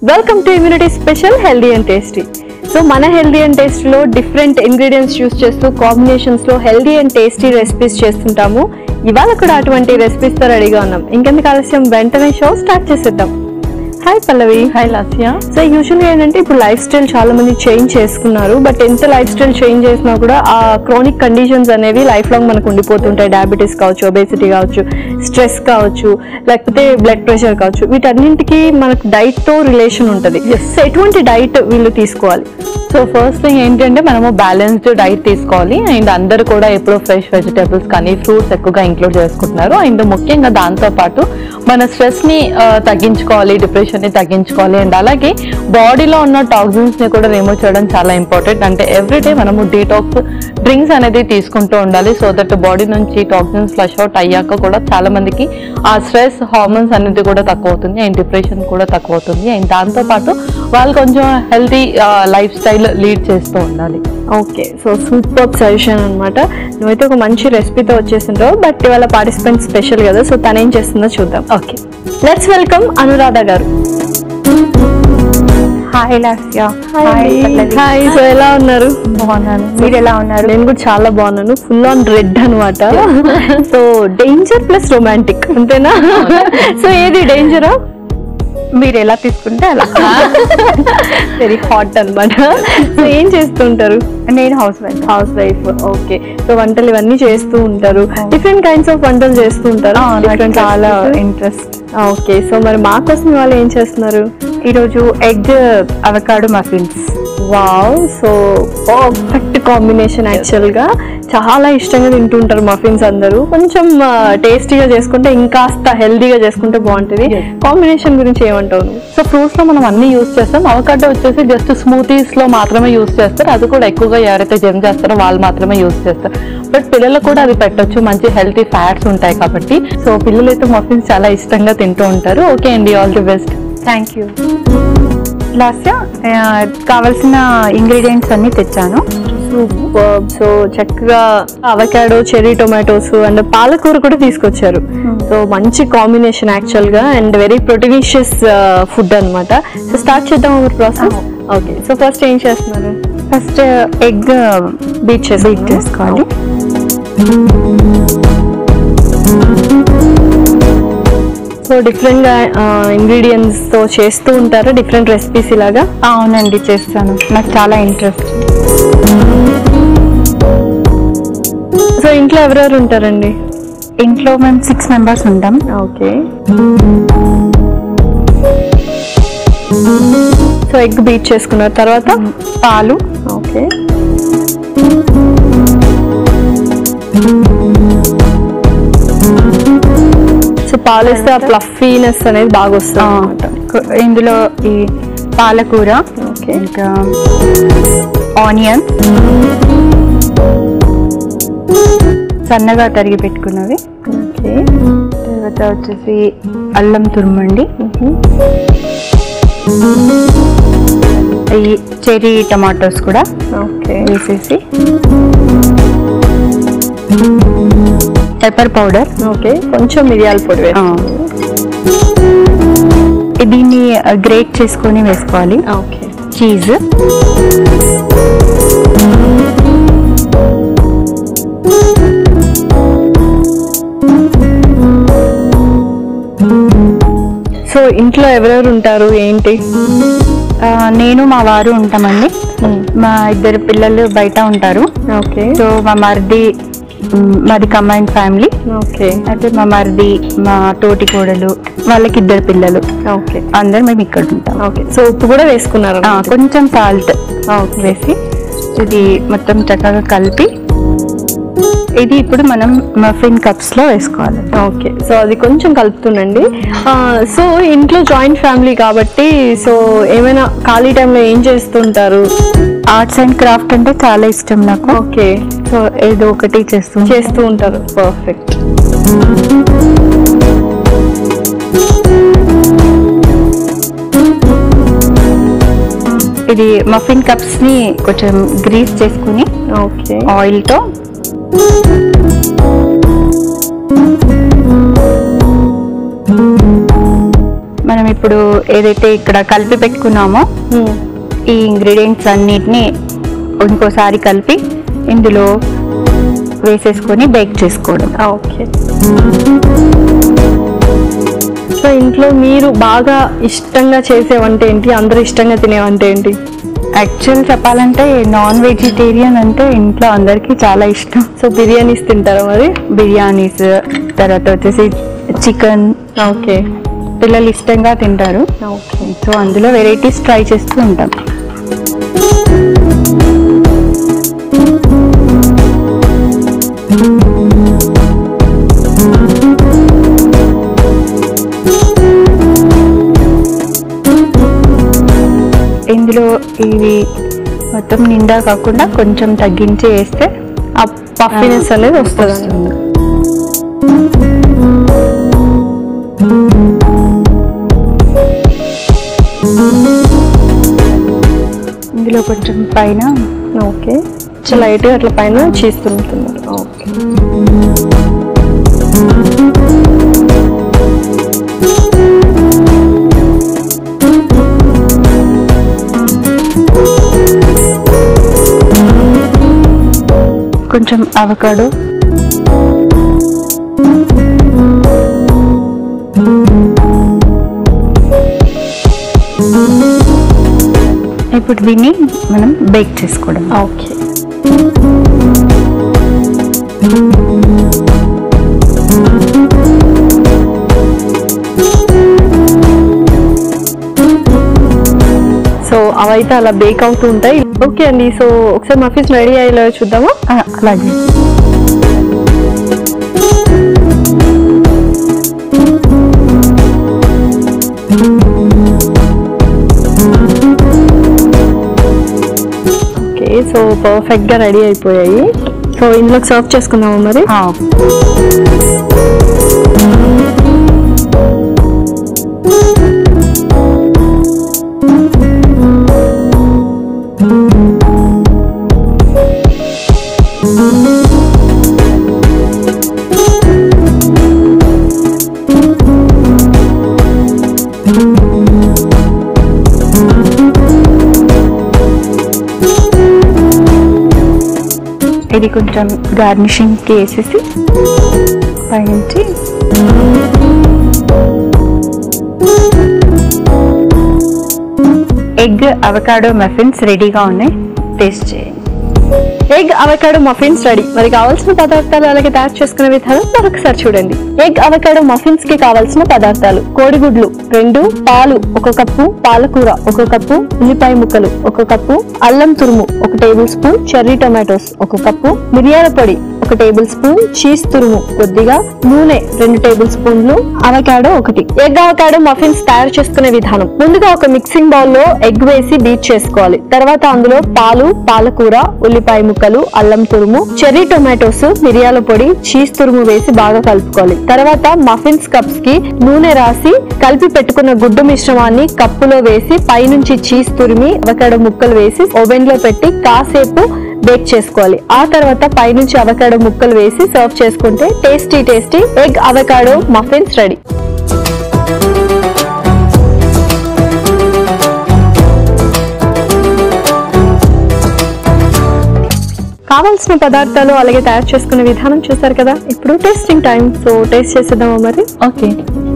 Welcome to immunity special healthy and tasty so మన healthy and టేస్టీలో different ingredients use చేస్తూ కాంబినేషన్స్లో healthy and tasty recipes చేస్తుంటాము ఇవాళ కూడా అటువంటి రెసిపీస్తో రెడీగా ఉన్నాం ఇంకెందుకు ఆలస్యం వెంటనే షో స్టార్ట్ చేసేద్దాం hi Pallavi hi Lasya so usually ఏంటంటే ఇప్పుడు లైఫ్ స్టైల్ చాలా మంది చేంజ్ చేసుకున్నారు బట్ ఎంత లైఫ్ స్టైల్ చేంజ్ చేసినా కూడా ఆ క్రానిక్ కండిషన్స్ అనేవి లైఫ్ లాంగ్ మనకు ఉండిపోతుంటాయి డయాబెటీస్ కావచ్చు ఒబేసిటీ కావచ్చు స్ట్రెస్ కావచ్చు లేకపోతే బ్లడ్ ప్రెషర్ కావచ్చు వీటన్నింటికి మనకు డైట్ తో రిలేషన్ ఉంటుంది సో ఎటువంటి డైట్ వీళ్ళు తీసుకోవాలి సో ఫస్ట్ థింగ్ ఏంటంటే మనము బ్యాలెన్స్డ్ డైట్ తీసుకోవాలి అండ్ అందరూ కూడా ఎప్పుడో ఫ్రెష్ వెజిటేబుల్స్ కానీ ఫ్రూట్స్ ఎక్కువగా ఇంక్లూడ్ చేసుకుంటున్నారు అండ్ ముఖ్యంగా దాంతో పాటు మన స్ట్రెస్ ని ఆ, తగ్గించుకోవాలి డిప్రెషన్ ని తగ్గించుకోవాలి అండ్ అలాగే బాడీలో ఉన్న టాక్సిన్స్ ని కూడా రిమూవ్ చేయడం చాలా ఇంపార్టెంట్ అంటే ఎవ్రీడే మనము డీటాక్స్ డ్రింక్స్ అనేది తీసుకుంటూ ఉండాలి సో దట్ బాడీ నుంచి టాక్సిన్స్ ఫ్లష్ అవుట్ అయ్యాక కూడా చాలా మందికి ఆ స్ట్రెస్ హార్మోన్స్ అనేది కూడా తక్కువ అవుతుంది అండ్ డిప్రెషన్ కూడా తక్కువ అవుతుంది అండ్ దాంతో పాటు వాళ్ళు కొంచెం హెల్తీ లైఫ్ స్టైల్ లీడ్ చేస్తూ ఉండాలి ఓకే సో సూపర్ సజెషన్ అనమాట నువ్వైతే ఒక మంచి రెసిపీతో వచ్చేసింటావు బట్ ఇవాళ పార్టిసిపెంట్ స్పెషల్ కదా సో తను ఏం చేస్తుందో చూద్దాం ఓకే లెట్స్ వెల్కమ్ అనురాధ గారు హాయ్ లాస్య హాయ్ సో ఎలా ఉన్నారు బాగున్నాను మీరు ఎలా ఉన్నారు నేను కూడా చాలా బాగున్నాను ఫుల్ ఆన్ రెడ్ అనమాట సో డేంజర్ ప్లస్ రొమాంటిక్ అంతేనా సో ఏది డేంజరా మీరు ఎలా తీసుకుంటే అలా వెరీ హాట్ అనమాట సో ఏం చేస్తుంటారు నేను housewife housewife okay so వంటలు ఇవన్నీ చేస్తూ ఉంటారు డిఫరెంట్ కైండ్స్ ఆఫ్ వంటలు చేస్తూ ఉంటారు Different చాలా recipes? ఇంట్రెస్ట్ ఓకే సో మరి మా కోసం వాళ్ళు ఏం చేస్తున్నారు ఈరోజు egg avocado muffins wow so perfect combination actual గా చాలా ఇష్టంగా తింటుంటారు మఫిన్స్ అందరూ కొంచెం టేస్టీగా చేసుకుంటే ఇంకాస్త హెల్దీగా చేసుకుంటే బాగుంటుంది Yes. కాంబినేషన్ గురించి ఏమంటావు నువ్వు? సో ఫ్రూట్స్ లో మనం అన్ని యూస్ చేస్తాం అవకాడో వచ్చేసి జస్ట్ స్మూతీస్ లో మాత్రమే యూస్ చేస్తారు అది కూడా ఎక్కువగా ఎవరైతే జిమ్ చేస్తారో వాళ్ళు మాత్రమే యూస్ చేస్తారు బట్ పిల్లలకు కూడా అది పెట్టొచ్చు మంచి హెల్తీ ఫ్యాట్స్ ఉంటాయి కాబట్టి సో పిల్లలైతే మఫిన్స్ చాలా ఇష్టంగా తింటూ ఉంటారు ఓకే అండి all the best thank you Lasya కావాల్సిన ఇంగ్రీడియంట్స్ అన్ని తెచ్చాను సూపర్ సో చక్కగా అవకాడో చెరీ టొమాటోస్ అండ్ పాలకూర కూడా తీసుకొచ్చారు సో మంచి కాంబినేషన్ యాక్చువల్ గా అండ్ వెరీ ప్రొటీనిషియస్ ఫుడ్ అన్నమాట సో స్టార్ట్ చేద్దాం ఒక ప్రాసెస్ ఓకే సో ఫస్ట్ ఏం చేస్తున్నారు ఫస్ట్ ఎగ్ బీట్ చేసి బీట్ చేసుకోవాలి సో డిఫరెంట్ గా ఇంగ్రీడియంట్స్ తో చేస్తూ ఉంటారు డిఫరెంట్ రెసిపీస్ ఇలాగా అవునండి చేస్తాను నాకు చాలా ఇంట్రెస్ట్ సో ఇంట్లో ఎవరెవరు ఉంటారండి ఇంట్లో మేము సిక్స్ మెంబర్స్ ఉంటాం ఓకే సో ఎగ్ బీట్ చేసుకున్నారు తర్వాత పాలు ఓకే సో పాలేస్తే ఆ ఫ్లఫీనెస్ అనేది బాగా వస్తుంది ఆ, అన్నమాట కు- ఇందులో ఈ పాలకూర ఓకే ఇంకా ఆనియన్ సన్నగా తరిగి పెట్టుకున్నవి ఓకే తర్వాత వచ్చేసి అల్లం తురుమండి ఈ చెరీ టమాటోస్ కూడా ఓకే వేసేసి పెప్పర్ పౌడర్ ఓకే కొంచెం మిరియాల పొడి వేసుకోండి దీన్ని గ్రేట్ చేసుకొని వేసుకోవాలి ఓకే చీజ్ సో ఇంట్లో ఎవరెవరు ఉంటారు ఏంటి ఆ, నేను మా వారు ఉంటామండి మా ఇద్దరు పిల్లలు బయట ఉంటారు ఓకే సో మా మరిది మ్, మాది కంబైన్డ్ ఫ్యామిలీ ఓకే అయితే మా మరిది మా తోటి కోడలు వాళ్ళకి ఇద్దరు పిల్లలు ఓకే అందరు మేము ఇక్కడ ఉంటాం ఓకే సో ఉప్పు కూడా వేసుకున్నారు ఆ, కొంచెం సాల్ట్ వేసి ఇది మొత్తం చక్కగా కలిపి ఇది ఇప్పుడు మనం మఫిన్ కప్స్ లో వేసుకోవాలి ఓకే సో అది కొంచెం కలుపుతుండండి ఆ, సో ఇంట్లో జాయింట్ ఫ్యామిలీ కాబట్టి సో ఏమైనా ఖాళీ టైంలో ఏం చేస్తుంటారు ఆర్ట్స్ అండ్ క్రాఫ్ట్ అంటే చాలా ఇష్టం నాకు ఓకే సో ఏదో ఒకటి చేస్తూ చేస్తూ ఉంటారు పర్ఫెక్ట్ ఇది మఫిన్ కప్స్ ని కొంచెం గ్రీస్ చేసుకుని ఓకే ఆయిల్ తో మనం ఇప్పుడు ఏదైతే ఇక్కడ కలిపి పెట్టుకున్నామో ఈ ఇంగ్రీడియంట్స్ అన్నిటిని ఇంకోసారి కలిపి ఇందులో వేసేసుకొని బేక్ చేసుకోవడం ఓకే సో ఇంట్లో మీరు బాగా ఇష్టంగా చేసే వంట ఏంటి అందరూ ఇష్టంగా తినే వంట ఏంటి యాక్చువల్ చెప్పాలంటే నాన్ వెజిటేరియన్ అంటే ఇంట్లో అందరికీ చాలా ఇష్టం సో బిర్యానీస్ తింటారా మరి బిర్యానీస్ తర్వాత వచ్చేసి చికెన్ ఓకే పిల్లలు ఇష్టంగా తింటారు ఓకే సో అందులో వెరైటీస్ ట్రై చేస్తూ ఉంటాం ఇందులో ఇవి మొత్తం నిండా కాకుండా కొంచెం తగ్గించి వేస్తే ఆ పఫీనెస్ అనేది వస్తుంది వస్తుంది ఇందులో కొంచెం పైన ఓకే చాలా లైట్గా అట్లా పైన చీజ్ తురుముతున్నారు ఓకే కొంచెం అవకాడో ఇప్పుడు దీన్ని మనం బేక్ చేసుకోవడం ఓకే సో అవైతే అలా బేక్ అవుతూ ఉంటాయి ఓకే అండి సో ఒకసారి మఫీస్ రెడీ అయ్యేలా చూద్దామా ఆ, అలాగే ఓకే సో పర్ఫెక్ట్ గా రెడీ అయిపోయాయి సో ఇందులోకి సర్వ్ చేసుకుందామా మరి ఆ, ఇది కొంచెం గార్నిషింగ్కి వేసేసి పైనుంచి ఎగ్ అవకాడో మఫిన్స్ రెడీగా ఉన్నాయి టేస్ట్ చేయండి ఎగ్ అవకాడో మఫిన్స్ రెడీ మరి కావాల్సిన పదార్థాలు అలాగే తయారు చేసుకునే విధానం మరొకసారి చూడండి ఎగ్ అవకాడో మఫిన్స్ కి కావాల్సిన పదార్థాలు కోడిగుడ్లు రెండు పాలు ఒక కప్పు పాలకూర ఒక కప్పు ఉల్లిపాయ ముక్కలు ఒక కప్పు అల్లం తురుము ఒక టేబుల్ స్పూన్ చెర్రీ టొమాటోస్ ఒక కప్పు మిరియాల పొడి ఒక టేబుల్ స్పూన్ చీజ్ తురుము కొద్దిగా నూనె రెండు టేబుల్ స్పూన్లు అవకాడో ఒకటి ఎగ్ అవకాడో మఫిన్స్ తయారు చేసుకునే విధానం ముందుగా ఒక మిక్సింగ్ బౌల్ లో ఎగ్ వేసి బీట్ చేసుకోవాలి తర్వాత అందులో పాలు పాలకూర ఉల్లిపాయ ముక్కలు అల్లం తురుము చెర్రీ టొమాటోస్ మిరియాల పొడి చీజ్ తురుము వేసి బాగా కలుపుకోవాలి తర్వాత మఫిన్స్ కప్స్ కి నూనె రాసి కలిపి పెట్టుకున్న గుడ్డు మిశ్రమాన్ని కప్పులో వేసి పైనుంచి చీజ్ తురిమి అవకాడో ముక్కలు వేసి ఓవెన్ లో పెట్టి కాసేపు బేక్ చేసుకోవాలి ఆ తర్వాత పైనుంచి అవకాడో ముక్కలు వేసి సర్వ్ చేసుకుంటే tasty tasty egg avocado muffins ready కావాల్సిన పదార్థాలు అలాగే తయారు చేసుకునే విధానం చూసారు కదా ఇప్పుడు టేస్టింగ్ టైం సో టేస్ట్ చేసేద్దామా మరి ఓకే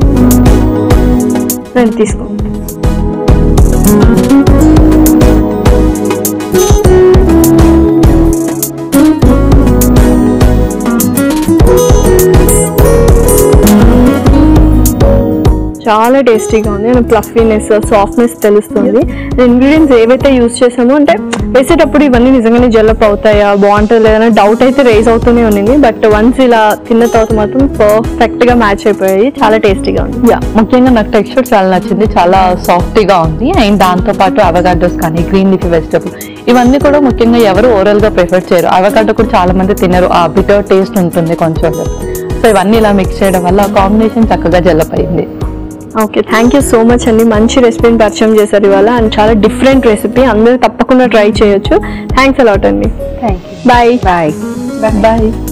రండి తీసుకోండి చాలా టేస్టీగా ఉంది అండ్ ప్లఫీనెస్ సాఫ్ట్నెస్ తెలుస్తుంది ఇంగ్రీడియంట్స్ ఏవైతే యూస్ చేసామో అంటే వేసేటప్పుడు ఇవన్నీ నిజంగానే జల్లప్ అవుతాయా బాగుంటుంది లేదనే డౌట్ అయితే రేస్ అవుతూనే ఉంది బట్ వన్స్ ఇలా తిన్న తర్వాత మాత్రం పర్ఫెక్ట్ గా మ్యాచ్ అయిపోయాయి చాలా టేస్టీగా ఉంది యా ముఖ్యంగా నాకు టెక్స్చర్ చాలా నచ్చింది చాలా సాఫ్టీగా ఉంది అండ్ దాంతో పాటు అవగాడోస్ కానీ గ్రీన్ లీఫీ వెజిటబుల్ ఇవన్నీ కూడా ముఖ్యంగా ఎవరు ఓరల్ గా ప్రిఫర్ చేయరు అవగాడో కూడా చాలా మంది తినరు ఆ బిటర్ టేస్ట్ ఉంటుంది కొంచెం సో ఇవన్నీ ఇలా మిక్స్ చేయడం వల్ల కాంబినేషన్ చక్కగా జల్లప్ అయింది okay thank you so much అండి మంచి రెసిపీని పరిచయం చేశారు ఇవాళ అండ్ చాలా డిఫరెంట్ రెసిపీ అందరూ తప్పకుండా ట్రై చేయొచ్చు థ్యాంక్స్ అలాట్ అండి thank you bye bye bye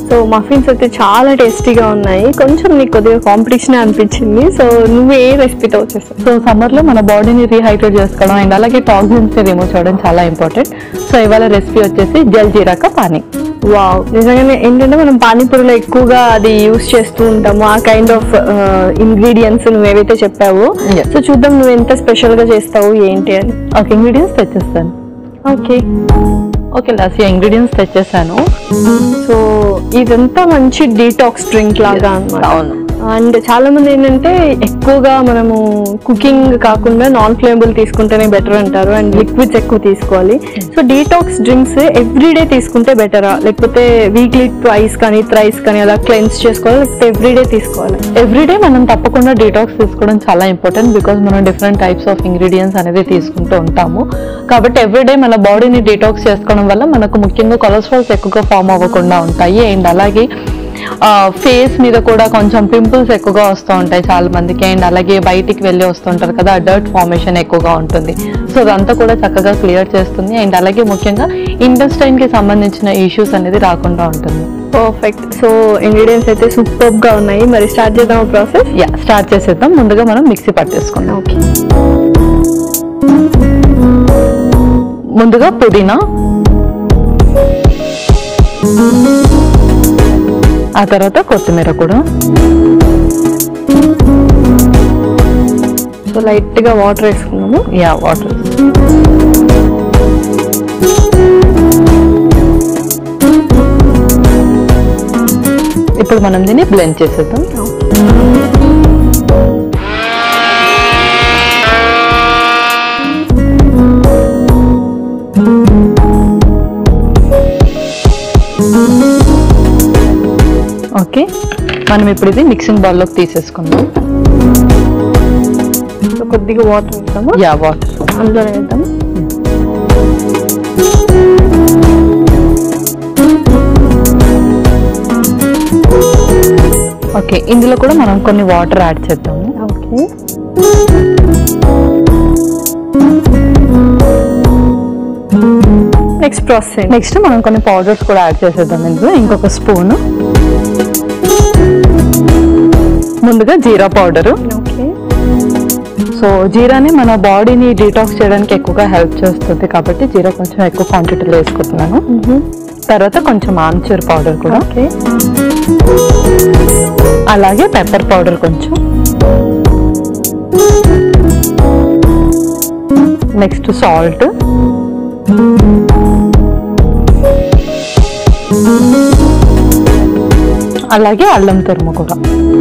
so muffins అయితే చాలా టేస్టీగా ఉన్నాయి కొంచెం నీకు కొద్దిగా కాంపిటీషన్ అనిపించింది సో నువ్వు ఏ రెసిపీతో వచ్చేస్తావు సో సమ్మర్ లో మన బాడీని రీహైడ్రేట్ చేసుకోవడం అండ్ అలాగే టాక్సిన్స్ రిమూవ్ చేయడం చాలా ఇంపార్టెంట్ సో ఇవాళ రెసిపీ వచ్చేసి జల్ జీరాక పానీ వావ్ నిజంగానే ఏంటంటే మనం పానీపూరిలో ఎక్కువగా అది యూస్ చేస్తూ ఉంటాము ఆ కైండ్ ఆఫ్ ఇంగ్రీడియంట్స్ నువ్వు ఏవైతే చెప్పావో Yes. సో చూద్దాం నువ్వు ఎంత స్పెషల్ గా చేస్తావు ఏంటి అని ఓకే ఇంగ్రీడియంట్స్ తెచ్చేస్తాను ఓకే ఓకే లాస్ట్ ఇంగ్రీడియంట్స్ తెచ్చేసాను సో ఇదంతా మంచి డీటాక్స్ డ్రింక్ లాగా అన్నమాట అవును అండ్ చాలా మంది ఏంటంటే ఎక్కువగా మనము కుకింగ్ కాకుండా నాన్ ఫ్లేమబుల్ తీసుకుంటేనే బెటర్ అంటారు అండ్ లిక్విడ్స్ ఎక్కువ తీసుకోవాలి సో డీటాక్స్ డ్రింక్స్ ఎవ్రీడే తీసుకుంటే బెటరా లేకపోతే వీక్లీ ట్వైస్ కానీ థ్రైస్ కానీ అలా క్లెన్స్ చేసుకోవాలి లేకపోతే ఎవ్రీడే తీసుకోవాలి ఎవ్రీడే మనం తప్పకుండా డీటాక్స్ తీసుకోవడం చాలా ఇంపార్టెంట్ బికాస్ మనం డిఫరెంట్ టైప్స్ ఆఫ్ ఇంగ్రీడియంట్స్ అనేది తీసుకుంటూ ఉంటాము కాబట్టి ఎవ్రీడే మన బాడీని డీటాక్స్ చేసుకోవడం వల్ల మనకు ముఖ్యంగా కొలెస్ట్రాల్స్ ఎక్కువగా ఫామ్ అవ్వకుండా ఉంటాయి అండ్ అలాగే ఫేస్ మీద కూడా కొంచెం పింపుల్స్ ఎక్కువగా వస్తూ ఉంటాయి చాలా మందికి అండ్ అలాగే బయటికి వెళ్ళి వస్తుంటారు కదా డర్ట్ ఫార్మేషన్ ఎక్కువగా ఉంటుంది సో అదంతా కూడా చక్కగా క్లియర్ చేస్తుంది అండ్ అలాగే ముఖ్యంగా ఇంటెస్టైన్ కి సంబంధించిన ఇష్యూస్ అనేది రాకుండా ఉంటుంది పర్ఫెక్ట్ సో ఇంగ్రీడియంట్స్ అయితే సూపర్ గా ఉన్నాయి మరి స్టార్ట్ చేద్దాం ప్రాసెస్ యా స్టార్ట్ చేసేద్దాం ముందుగా మనం మిక్సీ పట్టేసుకుందాం ఓకే ముందుగా పుదీనా ఆ తర్వాత కొత్తిమీర కూడా సో లైట్ గా వాటర్ వేసుకున్నాము యా వాటర్ ఇప్పుడు మనం దీన్ని బ్లెండ్ చేసేద్దాం ఓకే మనం ఇప్పుడు ఇది మిక్సింగ్ బౌల్లోకి తీసేసుకుందాం సో కొద్దిగా వాటర్ వేస్తాము యా వాటర్ అందులో వేద్దాం ఓకే ఇందులో కూడా మనం కొన్ని వాటర్ యాడ్ చేద్దాము ఓకే నెక్స్ట్ ప్రాసెస్ నెక్స్ట్ మనం కొన్ని పౌడర్స్ కూడా యాడ్ చేసేద్దాం ఇందులో ఇంకొక స్పూన్ ముందుగా జీరా పౌడరు ఓకే సో జీరాని మన బాడీని డీటాక్స్ చేయడానికి ఎక్కువగా హెల్ప్ చేస్తుంది కాబట్టి జీరా కొంచెం ఎక్కువ క్వాంటిటీలో వేసుకుంటున్నాను తర్వాత కొంచెం ఆమ్చూర్ పౌడర్ కూడా ఓకే అలాగే పెప్పర్ పౌడర్ కొంచెం నెక్స్ట్ సాల్ట్ అలాగే అల్లం తురుము కూడా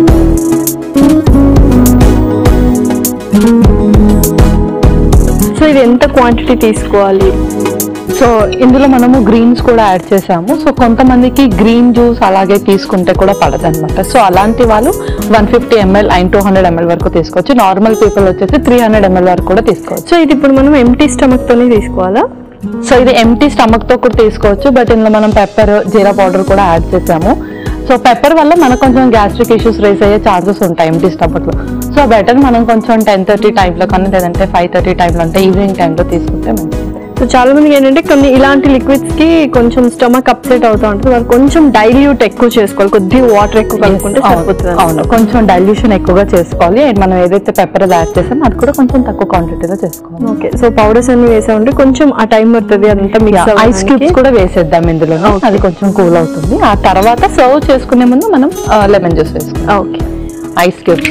సో ఇది ఎంత క్వాంటిటీ తీసుకోవాలి సో ఇందులో మనము గ్రీన్స్ కూడా యాడ్ చేసాము సో కొంతమందికి గ్రీన్ జ్యూస్ అలాగే తీసుకుంటే కూడా పడదు అనమాట సో అలాంటి వాళ్ళు one fifty ML and two hundred ML వరకు తీసుకోవచ్చు నార్మల్ పీపుల్ వచ్చేసి త్రీ హండ్రెడ్ ఎంఎల్ వరకు కూడా తీసుకోవచ్చు సో ఇది ఇప్పుడు మనం ఎంటీ స్టమక్ తోనే తీసుకోవాలా సో ఇది ఎంటీ స్టమక్ తో కూడా తీసుకోవచ్చు బట్ ఇందులో మనం పెప్పర్ జీరా పౌడర్ కూడా యాడ్ చేసాము సో పెప్పర్ వల్ల మనకు కొంచెం గ్యాస్ట్రిక్ ఇష్యూస్ రేస్ అయ్యే ఛాన్సెస్ ఉంటాయి ఎంటీ స్టమక్ లో సో బెటర్ మనం కొంచెం టెన్ థర్టీ టైంలో కానీ లేదంటే ఫైవ్ థర్టీ టైంలో అంటే ఈవినింగ్ టైంలో తీసుకుంటే మంచిది సో చాలా మందికి ఏంటంటే కొన్ని ఇలాంటి లిక్విడ్స్ కి కొంచెం స్టమక్ అప్సెట్ అవుతా ఉంటుంది వాళ్ళు కొంచెం డైల్యూట్ ఎక్కువ చేసుకోవాలి కొద్దిగా వాటర్ ఎక్కువ కలుపుకుంటే అవును, సరిపోతుంది అవును కొంచెం డైల్యూషన్ ఎక్కువగా చేసుకోవాలి అండ్ మనం ఏదైతే పెప్పర్ యాడ్ చేసామో అది కూడా కొంచెం తక్కువ క్వాంటిటీలో చేసుకోవాలి ఓకే సో పౌడర్స్ అన్ని వేసామంటే కొంచెం ఆ టైం పడుతుంది అదంతా మిక్స్ ఐస్ క్యూబ్స్ కూడా వేసేద్దాం ఇందులో అది కొంచెం కూల్ అవుతుంది ఆ తర్వాత సర్వ్ చేసుకునే ముందు మనం లెమన్ జ్యూస్ వేసుకుందాం okay ice cubes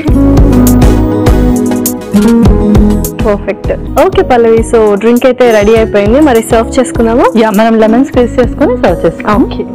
perfect okay Pallavi so drink అయితే రెడీ అయిపోయింది మరి సర్వ్ చేసుకుందామా యా మనం లెమన్ స్క్వీజ్ చేసుకొని సర్వ్ చేసుకుందాం ఓకే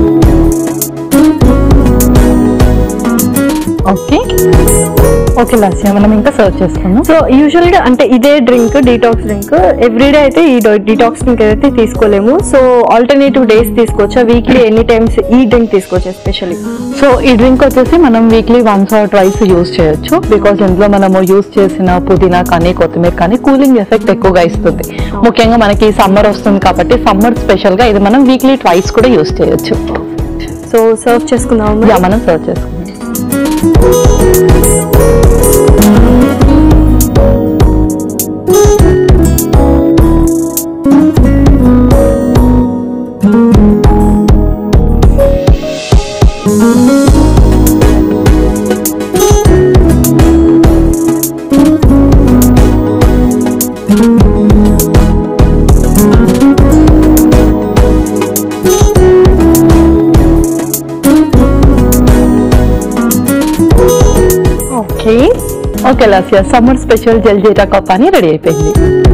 ఓకే ఓకే లస్య మనం ఇంకా సర్వ్ చేసుకుందాం సో యూజువల్ గా అంటే ఇదే డ్రింక్ డీటాక్స్ డ్రింక్ ఎవ్రీడే అయితే ఈ డీటాక్స్ డ్రింక్ అయితే తీసుకోలేము సో ఆల్టర్నేటివ్ డేస్ తీసుకోవచ్చా వీక్లీ ఎనీ టైమ్స్ ఈ డ్రింక్ తీసుకోవచ్చు ఎస్పెషల్లీ సో ఈ డ్రింక్ వచ్చేసి మనం weekly once or twice use చేయొచ్చు బికాస్ ఇందులో మనము యూస్ చేసిన పుదీనా కానీ కొత్తిమీర కానీ కూలింగ్ ఎఫెక్ట్ ఎక్కువగా ఇస్తుంది ముఖ్యంగా మనకి సమ్మర్ వస్తుంది కాబట్టి సమ్మర్ స్పెషల్ గా ఇది మనం వీక్లీ ట్వైస్ కూడా యూస్ చేయొచ్చు సో సర్వ్ చేసుకుందాం యా మనం సర్వ్ చేసుకుందాం okay okay Lasya summer special jaljeera కప్ అని రెడీ అయిపోయింది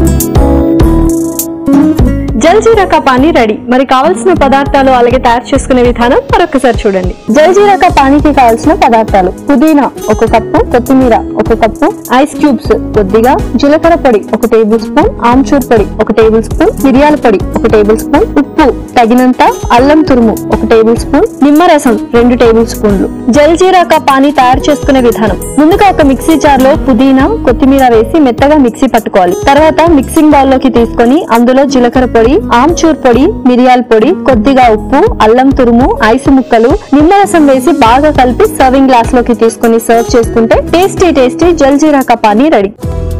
జల్జీరా పానీ రెడీ మరి కావాల్సిన పదార్థాలు అలాగే తయారు చేసుకునే విధానం మరొకసారి చూడండి జల్జీరా పానీకి కావాల్సిన పదార్థాలు పుదీనా ఒక కప్పు కొత్తిమీర ఒక కప్పు ఐస్ క్యూబ్స్ కొద్దిగా జీలకర్ర పొడి ఒక టేబుల్ స్పూన్ ఆమ్చూర్ పొడి ఒక టేబుల్ స్పూన్ మిరియాల పొడి ఒక టేబుల్ స్పూన్ ఉప్పు తగినంత అల్లం తురుము ఒక టేబుల్ స్పూన్ నిమ్మరసం రెండు టేబుల్ స్పూన్లు జల్జీరా పానీ తయారు చేసుకునే విధానం ముందుగా ఒక మిక్సీ జార్ లో పుదీనా కొత్తిమీర వేసి మెత్తగా మిక్సీ పట్టుకోవాలి తర్వాత మిక్సింగ్ బౌల్ లోకి తీసుకొని అందులో జీలకర్ర పొడి ఆమ్చూర్ పొడి మిరియాల పొడి కొద్దిగా ఉప్పు అల్లం తురుము ఐసు ముక్కలు నిమ్మరసం వేసి బాగా కలిపి సర్వింగ్ గ్లాస్ లోకి తీసుకొని సర్వ్ చేసుకుంటే టేస్టీ టేస్టీ జల్జీరా కపానీ రెడీ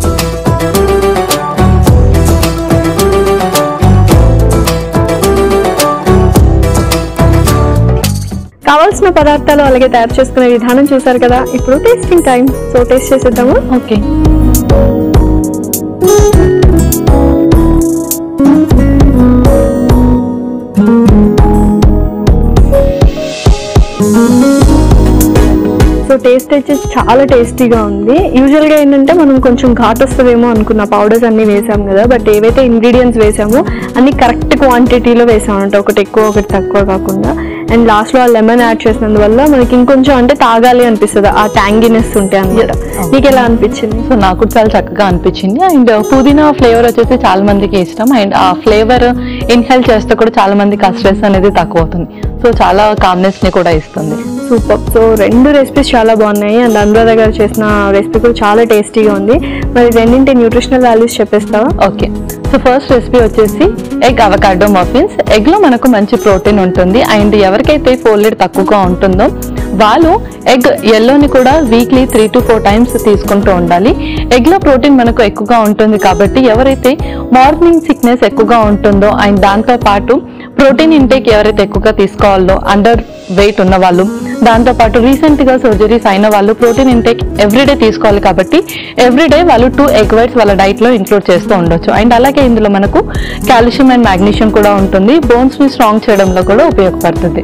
కావాల్సిన పదార్థాలు అలాగే తయారు చేసుకునే విధానం చూసారు కదా ఇప్పుడు టేస్టింగ్ టైం సో టేస్ట్ చేసేద్దాము ఓకే సో టేస్ట్ అయితే చాలా టేస్టీగా ఉంది యూజువల్ గా ఏంటంటే మనం కొంచెం ఘాట్ వస్తుందేమో అనుకున్న పౌడర్స్ అన్ని వేసాం కదా బట్ ఏవైతే ఇంగ్రీడియంట్స్ వేసామో అన్ని కరెక్ట్ క్వాంటిటీలో వేసాం అంటే ఒకటి ఎక్కువ ఒకటి తక్కువ కాకుండా అండ్ లాస్ట్ లో ఆ లెమన్ యాడ్ చేసినందువల్ల మనకి ఇంకొంచెం అంటే తాగాలి అనిపిస్తుంది ఆ ట్యాంగినెస్ ఉంటాయి అనమాట నీకు ఎలా అనిపించింది సో నాకు కూడా చాలా చక్కగా అనిపించింది అండ్ పుదీనా ఫ్లేవర్ వచ్చేసి చాలా మందికి ఇష్టం అండ్ ఆ ఫ్లేవర్ ఇన్హేల్ చేస్తే కూడా చాలా మందికి ఆ స్ట్రెస్ అనేది తక్కువ అవుతుంది సో చాలా కామ్నెస్ ని కూడా ఇస్తుంది సూపర్ సో రెండు రెసిపీస్ చాలా బాగున్నాయి అండ్ అనురాధ గారు చేసిన రెసిపీ కూడా చాలా టేస్టీగా ఉంది మరి రెండింటి న్యూట్రిషనల్ వాల్యూస్ చెప్పేస్తావా ఓకే సో ఫస్ట్ రెసిపీ వచ్చేసి ఎగ్ అవకాడో మఫిన్స్ ఎగ్ లో మనకు మంచి ప్రోటీన్ ఉంటుంది అండ్ ఎవరికైతే ఫోల్డెడ్ తక్కువగా ఉంటుందో వాళ్ళు ఎగ్ ఎల్లోని కూడా weekly three to four times తీసుకుంటూ ఉండాలి ఎగ్ లో ప్రోటీన్ మనకు ఎక్కువగా ఉంటుంది కాబట్టి ఎవరైతే మార్నింగ్ సిక్నెస్ ఎక్కువగా ఉంటుందో అండ్ దాంతో పాటు ప్రోటీన్ ఇంటేక్ ఎవరైతే ఎక్కువగా తీసుకోవాలో అండర్ వెయిట్ ఉన్న వాళ్ళు దాంతో పాటు రీసెంట్ గా సర్జరీస్ అయిన వాళ్ళు ప్రోటీన్ ఇంటేక్ ఎవ్రీడే తీసుకోవాలి కాబట్టి ఎవ్రీడే వాళ్ళు టూ ఎగ్ వైట్స్ వాళ్ళ డైట్ లో ఇంక్లూడ్ చేస్తూ ఉండొచ్చు అండ్ అలాగే ఇందులో మనకు కాల్షియం అండ్ మాగ్నీషియం కూడా ఉంటుంది బోన్స్ ని స్ట్రాంగ్ చేయడంలో కూడా ఉపయోగపడుతుంది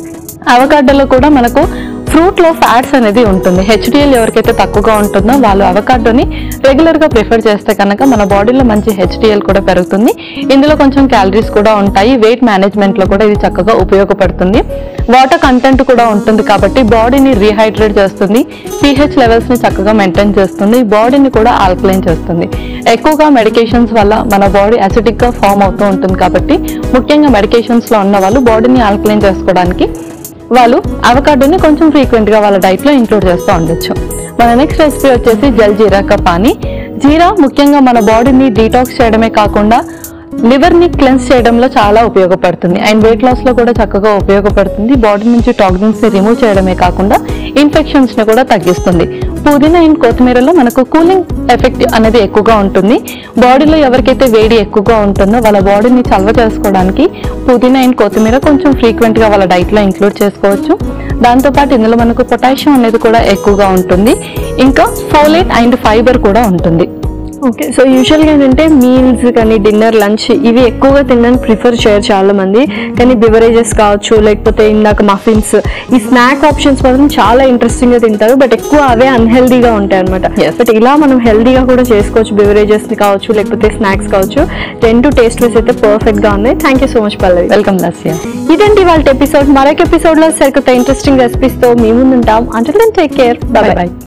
అవకాడోలో కూడా మనకు ఫ్రూట్ లో ఫ్యాట్స్ అనేది ఉంటుంది హెచ్డిఎల్ ఎవరికైతే తక్కువగా ఉంటుందో వాళ్ళు అవకాడోని రెగ్యులర్ గా ప్రిఫర్ చేస్తే కనుక మన బాడీలో మంచి హెచ్డిఎల్ కూడా పెరుగుతుంది ఇందులో కొంచెం క్యాలరీస్ కూడా ఉంటాయి వెయిట్ మేనేజ్మెంట్ లో కూడా ఇది చక్కగా ఉపయోగపడుతుంది వాటర్ కంటెంట్ కూడా ఉంటుంది కాబట్టి బాడీని రీహైడ్రేట్ చేస్తుంది పిహెచ్ లెవెల్స్ ని చక్కగా మెయింటైన్ చేస్తుంది బాడీని కూడా ఆల్కలైన్ చేస్తుంది ఎక్కువగా మెడికేషన్స్ వల్ల మన బాడీ అసిడిక్ గా ఫామ్ అవుతూ ఉంటుంది కాబట్టి ముఖ్యంగా మెడికేషన్స్ లో ఉన్న వాళ్ళు బాడీని ఆల్కలైన్ చేసుకోవడానికి వాళ్ళు అవకాడోని కొంచెం ఫ్రీక్వెంట్ గా వాళ్ళ డైట్ లో ఇంక్లూడ్ చేస్తూ ఉండొచ్చు మన నెక్స్ట్ రెసిపీ వచ్చేసి జల్ జీరా కపాని జీరా ముఖ్యంగా మన బాడీని డీటాక్స్ చేయడమే కాకుండా లివర్ ని క్లెన్స్ చేయడంలో చాలా ఉపయోగపడుతుంది అండ్ వెయిట్ లాస్ లో కూడా చక్కగా ఉపయోగపడుతుంది బాడీ నుంచి టాక్సిన్స్ ని రిమూవ్ చేయడమే కాకుండా ఇన్ఫెక్షన్స్ ని కూడా తగ్గిస్తుంది పుదీనా అండ్ కొత్తిమీరలో మనకు కూలింగ్ ఎఫెక్ట్ అనేది ఎక్కువగా ఉంటుంది బాడీలో ఎవరికైతే వేడి ఎక్కువగా ఉంటుందో వాళ్ళ బాడీని చల్వ చేసుకోవడానికి పుదీనా అండ్ కొత్తిమీర కొంచెం ఫ్రీక్వెంట్ గా వాళ్ళ డైట్ లో ఇంక్లూడ్ చేసుకోవచ్చు దాంతోపాటు ఇందులో మనకు పొటాషియం అనేది కూడా ఎక్కువగా ఉంటుంది ఇంకా ఫోలేట్ అండ్ ఫైబర్ కూడా ఉంటుంది ఓకే సో యూజువల్గా ఏంటంటే మీల్స్ కానీ డిన్నర్ లంచ్ ఇవి ఎక్కువగా తినడానికి ప్రిఫర్ చేయరు చాలా మంది కానీ బివరేజెస్ కావచ్చు లేకపోతే ఇందాక మఫిన్స్ ఈ స్నాక్ ఆప్షన్స్ మాత్రం చాలా ఇంట్రెస్టింగ్ గా తింటారు బట్ ఎక్కువ అవే అన్హెల్దీగా ఉంటాయి అనమాట Yes. బట్ ఇలా మనం హెల్దీగా కూడా చేసుకోవచ్చు బివరేజెస్ కావచ్చు లేకపోతే స్నాక్స్ కావచ్చు రెండు టేస్ట్ వైస్ అయితే పర్ఫెక్ట్ గా ఉన్నాయి thank you so much Pallavi welcome Lasya ఇదండి వాళ్ళ ఎపిసోడ్ మరొక ఎపిసోడ్ లో సరికొత్త ఇంట్రెస్టింగ్ రెసిపీస్ తో మీ ముందుంటాం అంటే take care bye bye bye